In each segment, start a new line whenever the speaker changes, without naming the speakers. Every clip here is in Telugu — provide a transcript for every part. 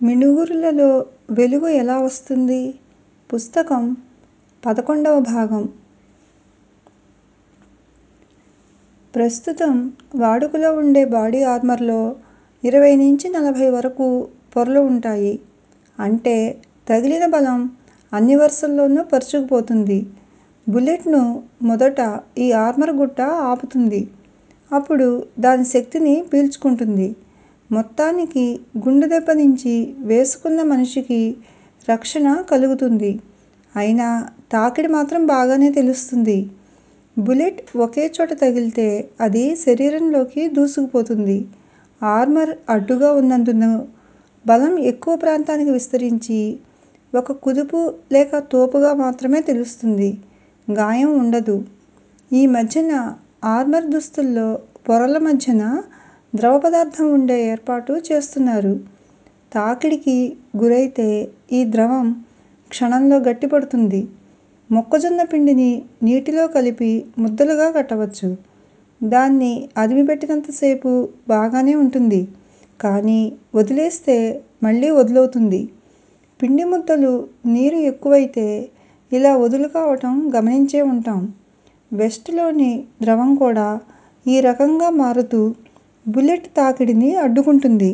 మిణుగురులలో వెలుగు ఎలా వస్తుంది? పుస్తకం పదకొండవ భాగం ప్రస్తుతం వాడుకలో ఉండే బాడీ ఆర్మర్లో ఇరవై నుంచి నలభై వరకు పొరలు ఉంటాయి. అంటే తగిలిన బలం అన్ని వరుసల్లోనూ పరుచుకుపోతుంది. బుల్లెట్ ను మొదట ఈ ఆర్మర్ గుట్ట ఆపుతుంది. అప్పుడు దాని శక్తిని పీల్చుకుంటుంది. మొత్తానికి గుండె దెబ్బ నుంచి వేసుకున్న మనిషికి రక్షణ కలుగుతుంది. అయినా తాకిడి మాత్రం బాగానే తెలుస్తుంది. బుల్లెట్ ఒకే చోట తగిలితే అది శరీరంలోకి దూసుకుపోతుంది. ఆర్మర్ అడ్డుగా ఉన్నందున బలం ఎక్కువ ప్రాంతానికి విస్తరించి ఒక కుదుపు లేక తోపుగా మాత్రమే తెలుస్తుంది. గాయం ఉండదు. ఈ మధ్యన ఆర్మర్ దుస్తుల్లో పొరల మధ్యన ద్రవ పదార్థం ఉండే ఏర్పాటు చేస్తున్నారు. తాకిడికి గురైతే ఈ ద్రవం క్షణంలో గట్టిపడుతుంది. మొక్కజొన్న పిండిని నీటిలో కలిపి ముద్దలుగా కట్టవచ్చు. దాన్ని అదిమిపెట్టినంత సేపు బాగానే ఉంటుంది. కానీ వదిలేస్తే మళ్ళీ వదులవుతుంది. పిండి ముద్దలు నీరు ఎక్కువైతే ఇలా వదులు కావటం గమనించే ఉంటాం. వెస్ట్ లోని ద్రవం కూడా ఈ రకంగా మారుతూ బుల్లెట్ తాకిడిని అడ్డుకుంటుంది.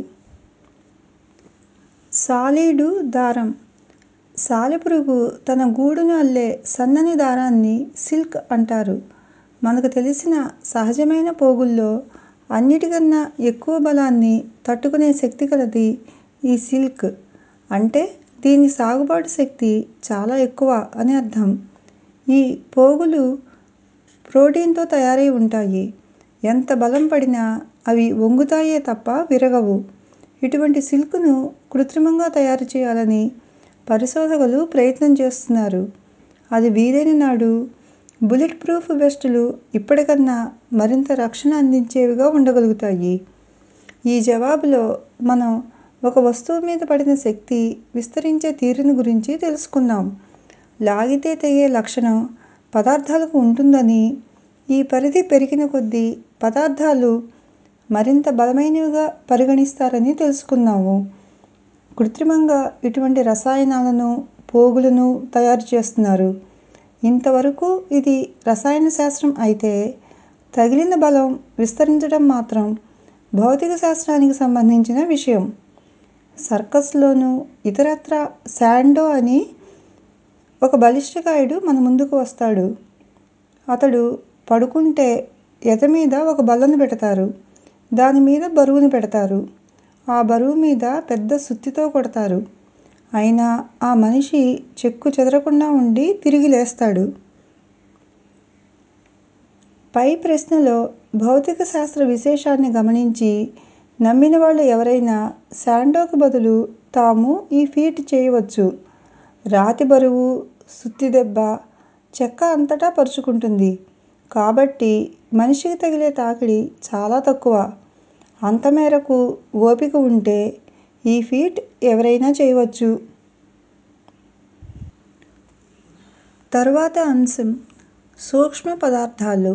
సాలీడు దారం సాలెపురుగు తన గూడును అల్లే సన్నని దారాన్ని సిల్క్ అంటారు. మనకు తెలిసిన సహజమైన పోగుల్లో అన్నిటికన్నా ఎక్కువ బలాన్ని తట్టుకునే శక్తి కలది ఈ సిల్క్. అంటే దీని సాగుబాటు శక్తి చాలా ఎక్కువ అని అర్థం. ఈ పోగులు ప్రోటీన్ తో తయారై ఉంటాయి. ఎంత బలం పడినా అవి వంగుతాయే తప్ప విరగవు. ఇటువంటి సిల్క్ ను కృత్రిమంగా తయారు చేయాలని పరిశోధకులు ప్రయత్నం చేస్తున్నారు. అది వీలైన నాడు బుల్లెట్ ప్రూఫ్ వెస్టులు ఇప్పటికన్నా మరింత రక్షణ అందించేవిగా ఉండగలుగుతాయి. ఈ జవాబులో మనం ఒక వస్తువు మీద పడిన శక్తి విస్తరించే తీరును గురించి తెలుసుకుందాం. లాగితే తెగే లక్షణం పదార్థాలకు ఉంటుందని, ఈ పరిధి పెరిగిన కొద్దీ పదార్థాలు మరింత బలమైనవిగా పరిగణిస్తారని తెలుసుకుందాము. కృత్రిమంగా ఇటువంటి రసాయనాలను, పోగులను తయారు చేస్తున్నారు. ఇంతవరకూ ఇది రసాయన శాస్త్రం అయితే తగిలిన బలం విస్తరించటం మాత్రం భౌతిక శాస్త్రానికి సంబంధించిన విషయం. సర్కస్ లోనూ ఇతరత్రా శాండో అని ఒక బలిష్ఠకాయుడు మన ముందుకు వస్తాడు. అతడు పడుకుంటే ఎద మీద ఒక బల్లను పెడతారు. దాని మీద బరువును పెడతారు. ఆ బరువు మీద పెద్ద సుత్తితో కొడతారు. అయినా ఆ మనిషి చెక్కు చెదరకుండా ఉండి తిరిగి లేస్తాడు. పై ప్రశ్నలో భౌతిక శాస్త్ర విశేషాన్ని గమనించి నమ్మినవాళ్ళు ఎవరైనా శాండోకు బదులు తాము ఈ ఫీట్ చేయవచ్చు. రాతి బరువు, సుత్తి దెబ్బ చెక్క అంతటా పరుచుకుంటుంది. కాబట్టి మనిషికి తగిలే తాకిడి చాలా తక్కువ. అంత మేరకు ఓపిక ఉంటే ఈ ఫీట్ ఎవరైనా చేయవచ్చు. తరువాత అంశం సూక్ష్మ పదార్థాలు.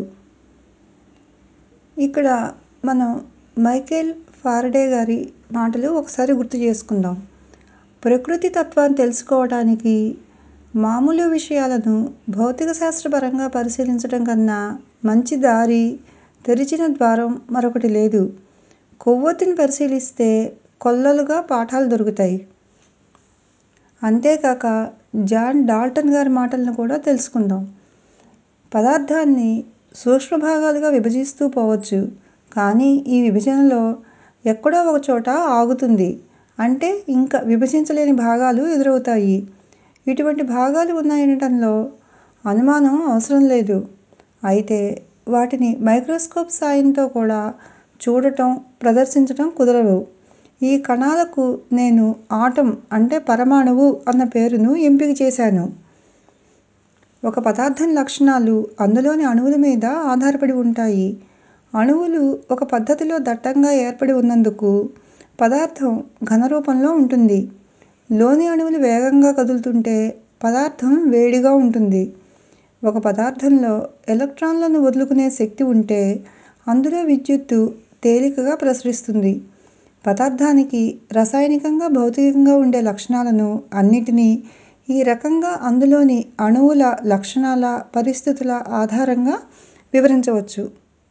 ఇక్కడ మనం మైకేల్ ఫారడే గారి మాటలు ఒకసారి గుర్తు చేసుకుందాం. ప్రకృతి తత్వాన్ని తెలుసుకోవటానికి మామూలు విషయాలను భౌతిక శాస్త్రపరంగా పరిశీలించటం కన్నా మంచి దారి, తెరిచిన ద్వారం మరొకటి లేదు. కొవ్వొత్తిని పరిశీలిస్తే కొల్లలుగా పాఠాలు దొరుకుతాయి. అంతేకాక జాన్ డాల్టన్ గారి మాటలను కూడా తెలుసుకుందాం. పదార్థాన్ని సూక్ష్మ భాగాలుగా విభజిస్తూ పోవచ్చు. కానీ ఈ విభజనలో ఎక్కడో ఒకచోట ఆగుతుంది. అంటే ఇంక విభజించలేని భాగాలు ఎదురవుతాయి. ఇటువంటి భాగాలు ఉన్నాయనటంలో అనుమానం అవసరం లేదు. అయితే వాటిని మైక్రోస్కోప్ సాయంతో కూడా చూడటం, ప్రదర్శించటం కుదరవు. ఈ కణాలకు నేను ఆటమ్ అంటే పరమాణువు అన్న పేరును ఎంపిక చేశాను. ఒక పదార్థం లక్షణాలు అందులోని అణువుల మీద ఆధారపడి ఉంటాయి. అణువులు ఒక పద్ధతిలో దట్టంగా ఏర్పడి ఉన్నందుకు పదార్థం ఘనరూపంలో ఉంటుంది. లోని అణువులు వేగంగా కదులుతుంటే పదార్థం వేడిగా ఉంటుంది. ఒక పదార్థంలో ఎలక్ట్రాన్లను వదులుకునే శక్తి ఉంటే అందులో విద్యుత్తు తేలికగా ప్రసరిస్తుంది. పదార్థానికి రసాయనికంగా భౌతికంగా ఉండే లక్షణాలను అన్నిటినీ ఈ రకంగా అందులోని అణువుల లక్షణాల పరిస్థితుల ఆధారంగా వివరించవచ్చు